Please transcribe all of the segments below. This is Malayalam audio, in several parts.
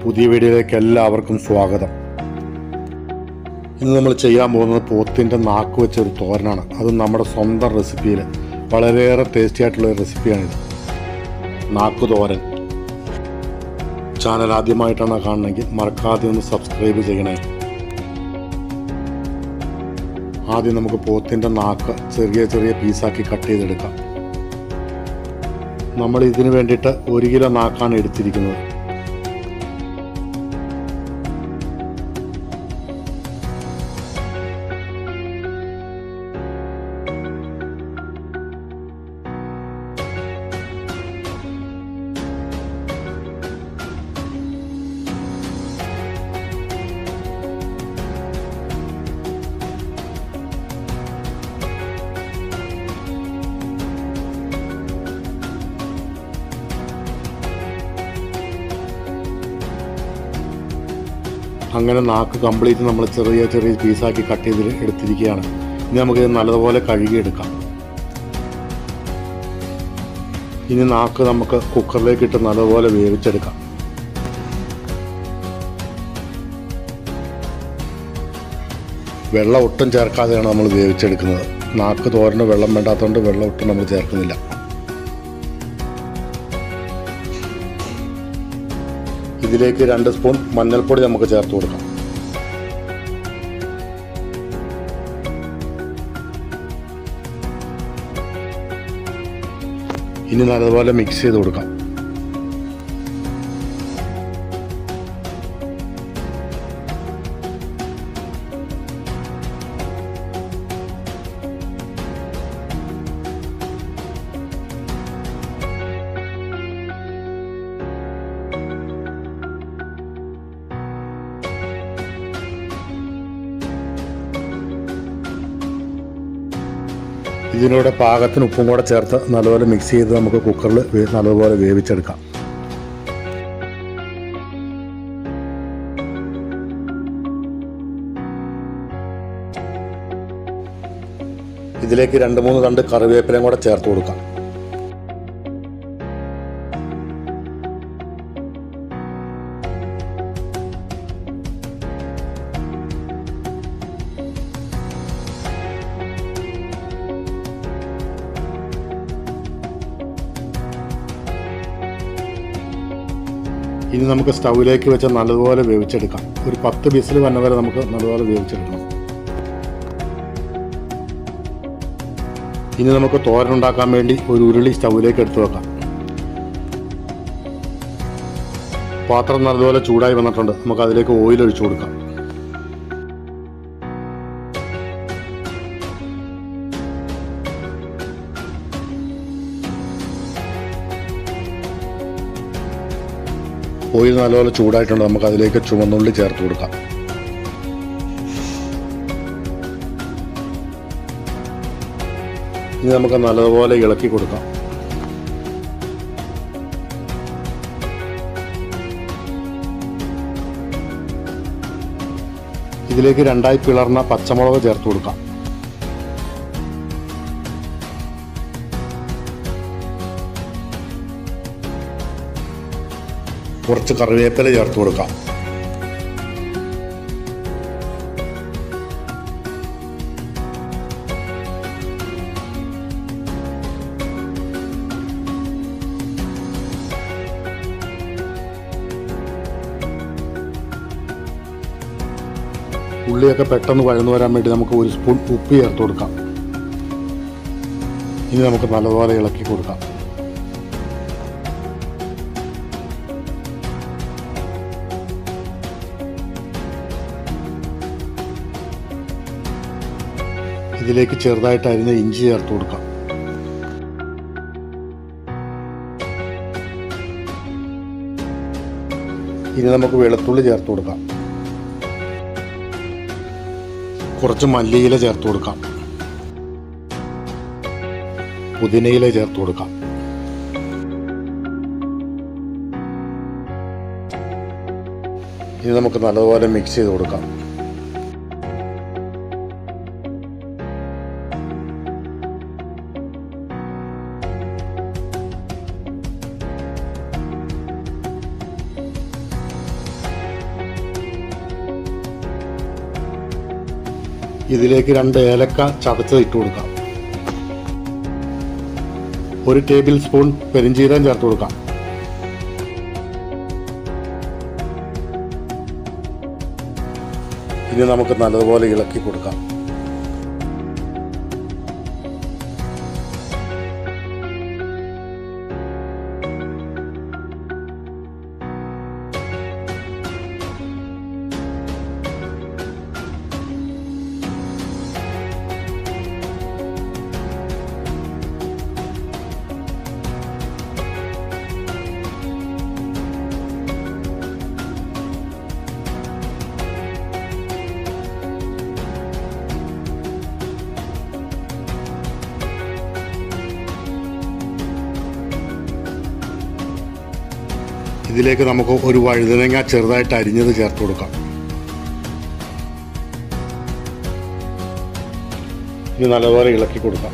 പുതിയ വീഡിയോയിലേക്ക് എല്ലാവർക്കും സ്വാഗതം ഇന്ന് നമ്മൾ ചെയ്യാൻ പോകുന്നത് പോത്തിൻ്റെ നാക്ക് വെച്ചൊരു തോരനാണ് അത് നമ്മുടെ സ്വന്തം റെസിപ്പിയിൽ വളരെയേറെ ടേസ്റ്റി ആയിട്ടുള്ള ഒരു റെസിപ്പിയാണിത് നാക്ക് തോരൻ ചാനൽ ആദ്യമായിട്ടാണ് കാണണമെങ്കിൽ മറക്കാതെ ഒന്ന് സബ്സ്ക്രൈബ് ചെയ്യണേ ആദ്യം നമുക്ക് പോത്തിൻ്റെ നാക്ക് ചെറിയ ചെറിയ പീസാക്കി കട്ട് ചെയ്തെടുക്കാം നമ്മൾ ഇതിന് വേണ്ടിയിട്ട് ഒരു കിലോ നാക്കാണ് എടുത്തിരിക്കുന്നത് അങ്ങനെ നാക്ക് കംപ്ലീറ്റ് നമ്മൾ ചെറിയ ചെറിയ പീസാക്കി കട്ട് ചെയ്ത് എടുത്തിരിക്കുകയാണ് ഇനി നമുക്കിത് നല്ലതുപോലെ കഴുകിയെടുക്കാം ഇനി നാക്ക് നമുക്ക് കുക്കറിലേക്ക് ഇട്ട് നല്ലതുപോലെ വേവിച്ചെടുക്കാം വെള്ളം ഒട്ടും ചേർക്കാതെയാണ് നമ്മൾ വേവിച്ചെടുക്കുന്നത് നാക്ക് തോരന് വെള്ളം വേണ്ടാത്തതുകൊണ്ട് വെള്ളം ഒട്ടും നമ്മൾ ചേർക്കുന്നില്ല ഇതിലേക്ക് രണ്ട് സ്പൂൺ മഞ്ഞൾപ്പൊടി നമുക്ക് ചേർത്ത് കൊടുക്കാം ഇനി നല്ലതുപോലെ മിക്സ് ചെയ്ത് കൊടുക്കാം ഇതിനൂടെ പാകത്തിന് ഉപ്പും കൂടെ ചേർത്ത് നല്ലപോലെ മിക്സ് ചെയ്ത് നമുക്ക് കുക്കറിൽ വേ- നല്ലതുപോലെ വേവിച്ചെടുക്കാം ഇതിലേക്ക് രണ്ട് മൂന്ന് തണ്ട് കറിവേപ്പിലയും കൂടെ ചേർത്ത് കൊടുക്കാം ഇനി നമുക്ക് സ്റ്റൗവിലേക്ക് വെച്ച് നല്ലതുപോലെ വേവിച്ചെടുക്കാം ഒരു പത്ത് ബിസിൽ വന്ന വരെ നമുക്ക് നല്ലതുപോലെ വേവിച്ചെടുക്കണം ഇനി നമുക്ക് തോരൻ ഉണ്ടാക്കാൻ വേണ്ടി ഒരു ഉരുളി സ്റ്റൗവിലേക്ക് എടുത്തു വെക്കാം പാത്രം നല്ലതുപോലെ ചൂടായി വന്നിട്ടുണ്ട് നമുക്ക് അതിലേക്ക് ഓയിൽ ഒഴിച്ചു കൊടുക്കാം ഓയിൽ നല്ലപോലെ ചൂടായിട്ടുണ്ട് നമുക്ക് അതിലേക്ക് ചുവന്നുള്ളി ചേർത്ത് കൊടുക്കാം ഇനി നമുക്ക് നല്ലതുപോലെ ഇളക്കി കൊടുക്കാം ഇതിലേക്ക് രണ്ടായി പിളർന്ന പച്ചമുളക് ചേർത്ത് കൊടുക്കാം കുറച്ച് കറിവേപ്പില ചേർത്ത് കൊടുക്കാം ഉള്ളിയൊക്കെ പെട്ടെന്ന് വഴന്നു വരാൻ വേണ്ടി നമുക്ക് ഒരു സ്പൂൺ ഉപ്പ് ചേർത്ത് കൊടുക്കാം ഇനി നമുക്ക് നല്ലപോലെ ഇളക്കി കൊടുക്കാം ഇതിലേക്ക് ചെറുതായിട്ട് അരിഞ്ഞ ഇഞ്ചി ചേർത്ത് കൊടുക്കാം ഇനി നമുക്ക് വെളുത്തുള്ളി ചേർത്ത് കൊടുക്കാം കുറച്ച് മല്ലിയില ചേർത്ത് കൊടുക്കാം പുതിനയില ചേർത്ത് കൊടുക്കാം ഇനി നമുക്ക് നല്ലതുപോലെ മിക്സ് ചെയ്ത് കൊടുക്കാം ഇതിലേക്ക് രണ്ട് ഏലക്ക ചതച്ചത് ഇട്ട് കൊടുക്കാം ഒരു ടേബിൾ സ്പൂൺ പെരിഞ്ചീരകം ചേർത്ത് കൊടുക്കാം ഇനി നമുക്ക് നല്ലതുപോലെ ഇളക്കി കൊടുക്കാം ഇതിലേക്ക് നമുക്ക് ഒരു വഴുതനങ്ങ ചെറുതായിട്ട് അരിഞ്ഞത് ചേർത്ത് കൊടുക്കാം ഇനി നല്ലപോലെ ഇളക്കി കൊടുക്കാം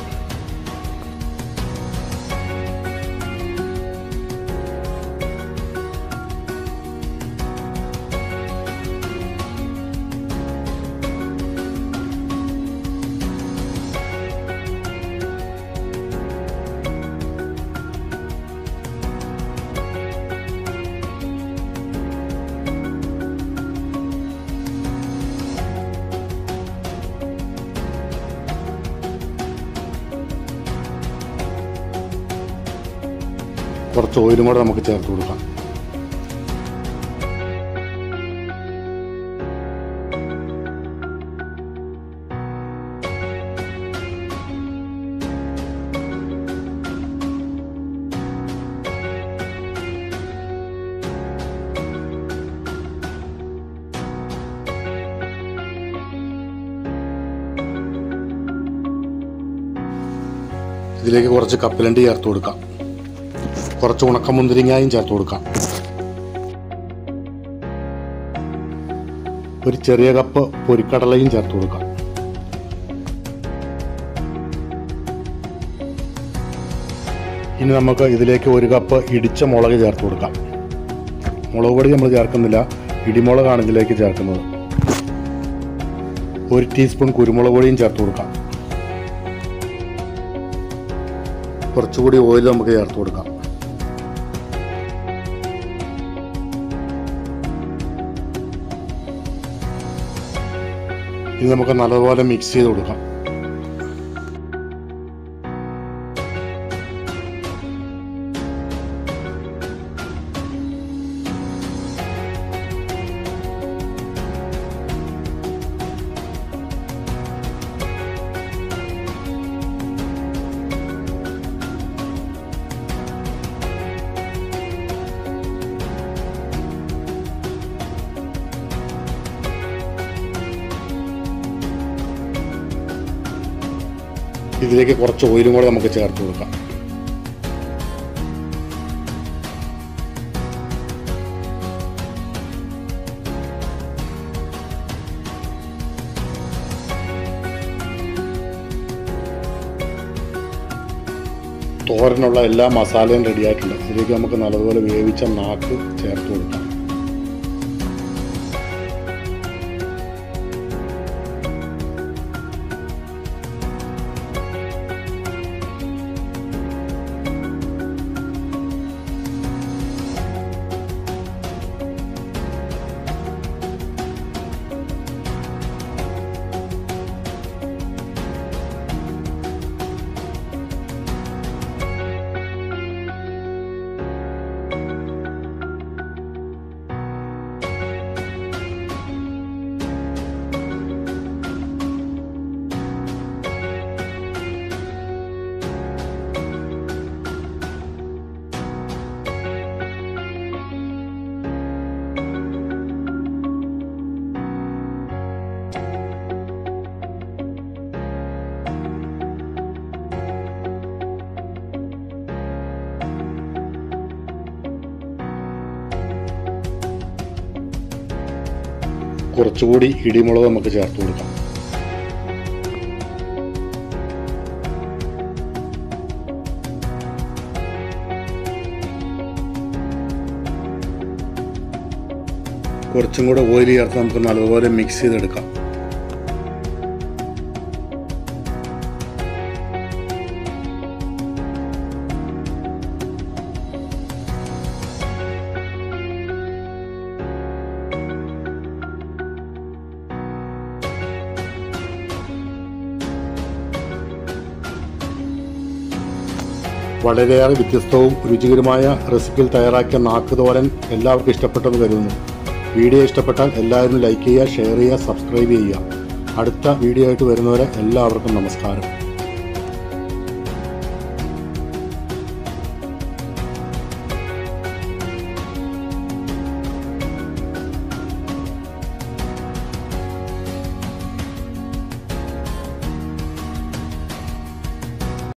കുറച്ച് ഓയിലും കൂടെ നമുക്ക് ചേർത്ത് കൊടുക്കാം ഇതിലേക്ക് കുറച്ച് കപ്പലണ്ടി ചേർത്ത് കൊടുക്കാം കുറച്ച് ഉണക്കമുന്തിരിങ്ങായും ചേർത്ത് കൊടുക്കാം ഒരു ചെറിയ കപ്പ് പൊരിക്കടലയും ചേർത്ത് കൊടുക്കാം ഇനി നമുക്ക് ഇതിലേക്ക് ഒരു കപ്പ് ഇടിച്ച മുളക് ചേർത്ത് കൊടുക്കാം മുളക് പൊടി നമ്മൾ ചേർക്കുന്നില്ല ഇടിമുളകാണ് ഇതിലേക്ക് ചേർക്കുന്നത് ഒരു ടീസ്പൂൺ കുരുമുളക് പൊടിയും ചേർത്ത് കൊടുക്കാം കുറച്ചുകൂടി ഓയിൽ നമുക്ക് ചേർത്ത് കൊടുക്കാം ഇനി നമുക്ക് നല്ലപോലെ മിക്സ് ചെയ്ത് കൊടുക്കാം ഇതിലേക്ക് കുറച്ച് ഓയിലും കൂടെ നമുക്ക് ചേർത്ത് കൊടുക്കാം തോരനുള്ള എല്ലാ മസാലയും റെഡി ആയിട്ടുണ്ട് ഇതിലേക്ക് നമുക്ക് നല്ലതുപോലെ വേവിച്ച നാക്ക് ചേർത്ത് കൊടുക്കാം കുറച്ചുകൂടി ഇടിമുളക് നമുക്ക് ചേർത്ത് കൊടുക്കാം കുറച്ചും കൂടെ ഓയിൽ ചേർത്ത് നമുക്ക് നല്ലതുപോലെ മിക്സ് ചെയ്തെടുക്കാം വളരെയേറെ വ്യത്യസ്തവും രുചികരമായ റെസിപ്പിയിൽ തയ്യാറാക്കിയ നാക്ക് തോരൻ എല്ലാവർക്കും ഇഷ്ടപ്പെട്ടെന്ന് കരുതുന്നു വീഡിയോ ഇഷ്ടപ്പെട്ടാൽ എല്ലാവരും ലൈക്ക് ചെയ്യുക ഷെയർ ചെയ്യുക സബ്സ്ക്രൈബ് ചെയ്യുക അടുത്ത വീഡിയോ ആയിട്ട് വരുന്നവരെ എല്ലാവർക്കും നമസ്കാരം